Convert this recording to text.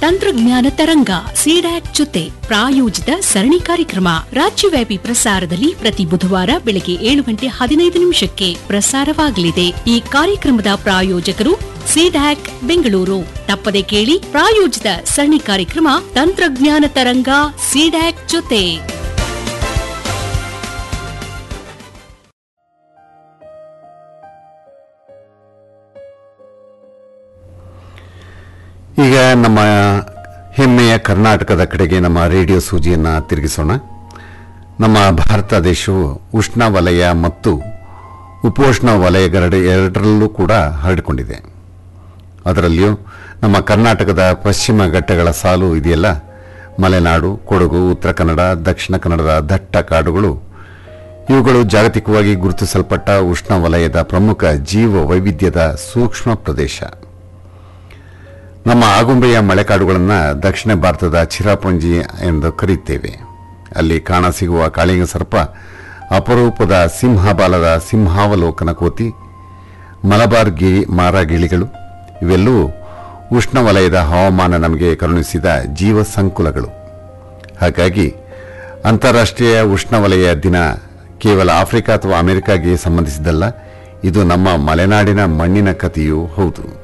ತಂತ್ರಜ್ಞಾನ ತರಂಗ ಸಿಡ್ಯಾಕ್ ಜೊತೆ ಪ್ರಾಯೋಜಿತ ಸರಣಿ ಕಾರ್ಯಕ್ರಮ ರಾಜ್ಯವ್ಯಾಪಿ ಪ್ರಸಾರದಲ್ಲಿ ಪ್ರತಿ ಬುಧವಾರ ಬೆಳಗ್ಗೆ ಏಳು ಗಂಟೆ ಹದಿನೈದು ನಿಮಿಷಕ್ಕೆ ಪ್ರಸಾರವಾಗಲಿದೆ ಈ ಕಾರ್ಯಕ್ರಮದ ಪ್ರಾಯೋಜಕರು ಸಿಡ್ಯಾಕ್ ಬೆಂಗಳೂರು ತಪ್ಪದೆ ಕೇಳಿ ಪ್ರಾಯೋಜಿತ ಸರಣಿ ಕಾರ್ಯಕ್ರಮ ತಂತ್ರಜ್ಞಾನ ತರಂಗ ಸಿಡ್ಯಾಕ್ ಜೊತೆ ಈಗ ನಮ್ಮ ಹೆಮ್ಮೆಯ ಕರ್ನಾಟಕದ ಕಡೆಗೆ ನಮ್ಮ ರೇಡಿಯೋ ಸೂಜಿಯನ್ನು ತಿರುಗಿಸೋಣ ನಮ್ಮ ಭಾರತ ದೇಶವು ಉಷ್ಣವಲಯ ಮತ್ತು ಉಪೋಷ್ಣ ವಲಯಗಳೆರಡು ಎರಡರಲ್ಲೂ ಕೂಡ ಹರಡಿಕೊಂಡಿದೆ ಅದರಲ್ಲಿಯೂ ನಮ್ಮ ಕರ್ನಾಟಕದ ಪಶ್ಚಿಮ ಘಟ್ಟಗಳ ಸಾಲು ಇದೆಯಲ್ಲ ಮಲೆನಾಡು ಕೊಡಗು ಉತ್ತರ ಕನ್ನಡ ದಕ್ಷಿಣ ಕನ್ನಡದ ದಟ್ಟ ಕಾಡುಗಳು ಇವುಗಳು ಜಾಗತಿಕವಾಗಿ ಗುರುತಿಸಲ್ಪಟ್ಟ ಉಷ್ಣವಲಯದ ಪ್ರಮುಖ ಜೀವ ವೈವಿಧ್ಯದ ಸೂಕ್ಷ್ಮ ಪ್ರದೇಶ ನಮ್ಮ ಆಗುಂಬೆಯ ಮಳೆಕಾಡುಗಳನ್ನು ದಕ್ಷಿಣ ಭಾರತದ ಚಿರಾಪುಂಜಿ ಎಂದು ಕರೆಯುತ್ತೇವೆ ಅಲ್ಲಿ ಕಾಣಸಿಗುವ ಕಾಳಿಂಗ ಸರ್ಪ ಅಪರೂಪದ ಸಿಂಹಬಾಲದ ಸಿಂಹಾವಲೋಕನ ಕೋತಿ ಮಲಬಾರ್ ಗಿರಿ ಮಾರಗಿಳಿಗಳು ಇವೆಲ್ಲವೂ ಉಷ್ಣವಲಯದ ಹವಾಮಾನ ನಮಗೆ ಕರುಣಿಸಿದ ಜೀವ ಸಂಕುಲಗಳು ಹಾಗಾಗಿ ಅಂತಾರಾಷ್ಟ್ರೀಯ ಉಷ್ಣವಲಯ ದಿನ ಕೇವಲ ಆಫ್ರಿಕಾ ಅಥವಾ ಅಮೆರಿಕಾಗೆ ಸಂಬಂಧಿಸಿದ್ದಲ್ಲ ಇದು ನಮ್ಮ ಮಲೆನಾಡಿನ ಮಣ್ಣಿನ ಕಥೆಯೂ ಹೌದು